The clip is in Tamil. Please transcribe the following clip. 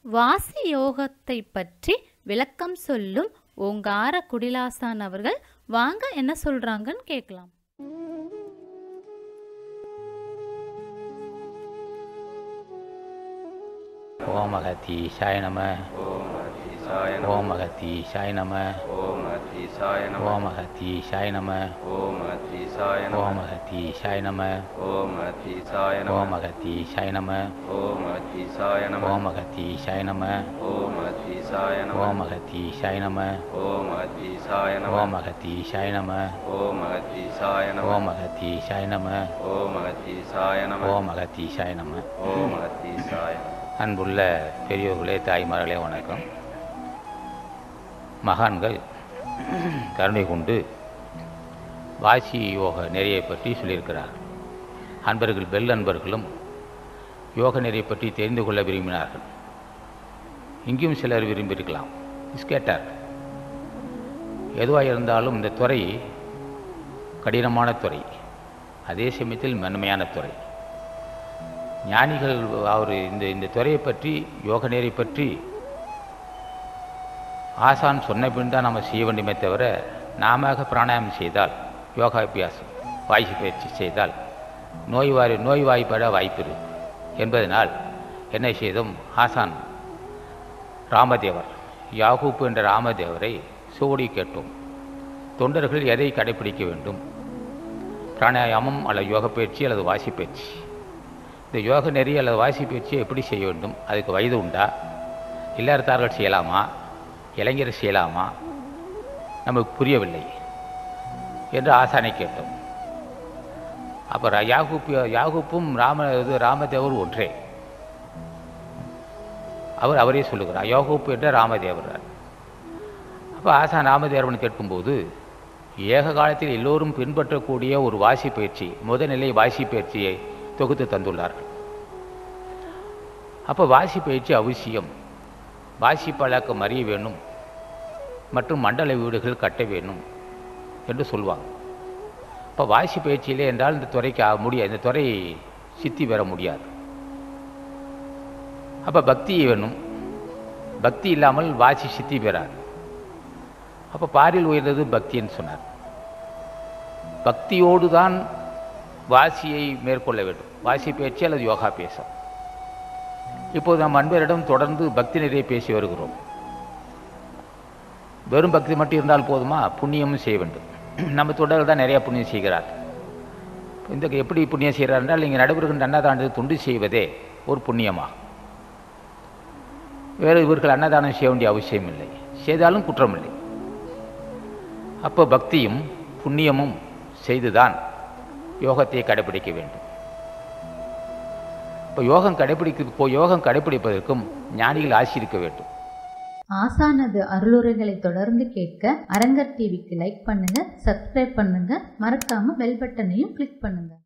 வாசி யோகத்தை பற்றி விளக்கம் சொல்லும் ஓங்கார குடிலாசான் அவர்கள் வாங்க என்ன சொல்றாங்கன்னு கேட்கலாம் ஓம் அகத்தீஷாய நம ஓம் அகத்தீசாய நம ஓம் அகத்தீஷாய நம ஓம் அகத்தீசாய நம ஓம் அகத்தீஷாய நம ஓம் அகத்தீசாய நம ஓம் அகத்தீஷாய நம ஓம் அகத்தீசாய நம ஓம் அகத்தீஷாய நம ஓம் அகத்தீசாய நம ஓம் அகத்தீஷாய நம ஓம் அகத்தீசாய நம ஓம் அகத்தீஷாய நம ஓம் அகத்தீசாய நம ஓம் அகத்தீஷாய நம ஓம் அகத்தீசாய நம ஓம் அகத்தீஷாய நம ஓம் அகத்தீசாய நம ஓம் அகத்தீஷாய நம அன்புள்ள பெரியோர்களே தாய்மார்களே வணக்கம் மகான்கள் கருணை கொண்டு வாசி யோக நெறியை பற்றி சொல்லியிருக்கிறார் அன்பர்கள் பெல் அன்பர்களும் யோக நெறியை பற்றி தெரிந்து கொள்ள விரும்பினார்கள் இங்கேயும் சிலர் விரும்பியிருக்கலாம் இஸ் கேட்டார் எதுவாக இருந்தாலும் இந்த துறை கடினமான துறை அதே சமயத்தில் மென்மையான துறை ஞானிகள் அவர் இந்த இந்த துறையை பற்றி யோக நெறி பற்றி ஆசான் சொன்ன பின் தான் நம்ம செய்ய வேண்டுமே தவிர நாம பிராணாயாமம் செய்தால் யோகாபியாசம் வாய்ப்பு பயிற்சி செய்தால் நோய் வாரி நோய் வாய்ப்பட வாய்ப்பு இருக்கு என்பதனால் என்ன செய்தோம் ஆசான் ராமதேவர் யாகூப் என்ற ராமதேவரை சோடி கேட்டோம் தொண்டர்கள் எதை கடைபிடிக்க வேண்டும் பிராணாயாமம் அல்லது யோக பயிற்சி அல்லது வாசி பயிற்சி இந்த யோக நெறி அல்லது வாசி பயிற்சியை எப்படி செய்ய வேண்டும் அதுக்கு வயது உண்டா இல்லறத்தார்கள் செய்யலாமா இளைஞர் செய்யலாமா நமக்கு புரியவில்லை என்று ஆசானை கேட்டோம் அப்போ யாகூப் யாகூப்பும் ராம இது ராமதேவர் ஒன்றே அவர் அவரே சொல்லுகிறார் யோகூப் என்ற ராமதேவர் அப்போ ஆசான் ராமதேவன் கேட்கும்போது ஏக காலத்தில் எல்லோரும் பின்பற்றக்கூடிய ஒரு வாசி பயிற்சி முதல்நிலை வாசி பயிற்சியை தொகுத்து தந்துள்ளார்கள் அப்போ வாசி பயிற்சி அவசியம் வாசி பழக்கம் அறிய வேணும் மற்றும் மண்டல வீடுகள் கட்ட வேணும் என்று சொல்லுவாங்க இப்போ வாசி பயிற்சியிலே என்றால் இந்த துறைக்கு முடியாது இந்த துறை சித்தி பெற முடியாது அப்போ பக்தி வேணும் பக்தி இல்லாமல் வாசி சித்தி பெறாது அப்போ பாரில் உயர்ந்தது பக்தின்னு சொன்னார் பக்தியோடு தான் வாசியை மேற்கொள்ள வேண்டும் வாசி பயிற்சி அல்லது யோகா பேசம் இப்போது நம் அன்பரிடம் தொடர்ந்து பக்தி நிறைய பேசி வருகிறோம் வெறும் பக்தி மட்டும் இருந்தால் போதுமா புண்ணியமும் செய்ய வேண்டும் நம்ம தொடர்கள் தான் நிறைய புண்ணியம் செய்கிறார் இந்த எப்படி புண்ணியம் செய்கிறார் என்றால் இங்கே நடைபெறுகின்ற அன்னதானத்தை துண்டு செய்வதே ஒரு புண்ணியமாகும் வேறு இவர்கள் அன்னதானம் செய்ய வேண்டிய அவசியம் இல்லை செய்தாலும் குற்றமில்லை அப்போ பக்தியும் புண்ணியமும் செய்துதான் யோகத்தை கடைபிடிக்க வேண்டும் இப்போ யோகம் கடைபிடிக்க இப்போ யோகம் கடைபிடிப்பதற்கும் ஞானிகள் ஆசிரிக்க வேண்டும் ஆசானது அருளுரைகளை தொடர்ந்து கேட்க அரங்கர் டிவிக்கு லைக் பண்ணுங்க சப்ஸ்கிரைப் பண்ணுங்க மறக்காம பெல் பட்டனையும் கிளிக் பண்ணுங்க